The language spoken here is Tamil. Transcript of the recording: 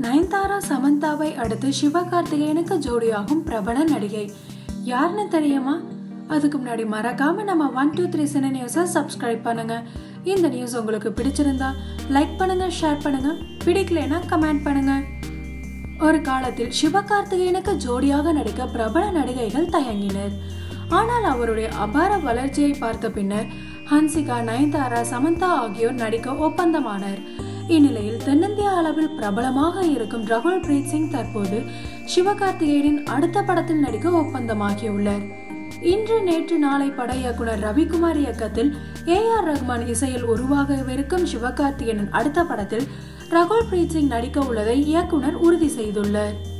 நயன்தாரா சமந்தாவை அடுத்து சிவகார்த்திகேயனுக்கு ஜோடியாகும் பிரபல நடிகை யாருன்னு தெரியுமா அதுக்கு முன்னாடி மறக்காம நம்ம ஒன் டூ த்ரீ சின நியூஸை சப்ஸ்கிரைப் பண்ணுங்க இந்த நியூஸ் உங்களுக்கு பிடிச்சிருந்தா லைக் பண்ணுங்க ஷேர் பண்ணுங்க பிடிக்கலைன்னா கமெண்ட் பண்ணுங்க ஒரு காலத்தில் சிவகார்த்திகேயனுக்கு ஜோடியாக நடிக்க பிரபல நடிகைகள் தயங்கினர் ஆனால் அவருடைய அபார வளர்ச்சியை பார்த்த பின்னர் ஹன்சிகா நயன்தாரா சமந்தா ஆகியோர் நடிக்க ஒப்பந்தமானர் இந்நிலையில் தென்னிந்திய அளவில் பிரபலமாக இருக்கும் ரகுல் பிரீத் சிங் தற்போது சிவகார்த்திகேயனின் அடுத்த படத்தில் நடிக்க ஒப்பந்தமாகியுள்ளார் இன்று நேற்று நாளை பட இயக்குனர் ரவிக்குமார் இயக்கத்தில் ஏ ஆர் ரஹ்மான் இசையில் உருவாகவிருக்கும் சிவகார்த்திகேயனின் அடுத்த படத்தில் ரகுல் பிரீத் சிங் நடிக்க உள்ளதை இயக்குனர் உறுதி செய்துள்ளார்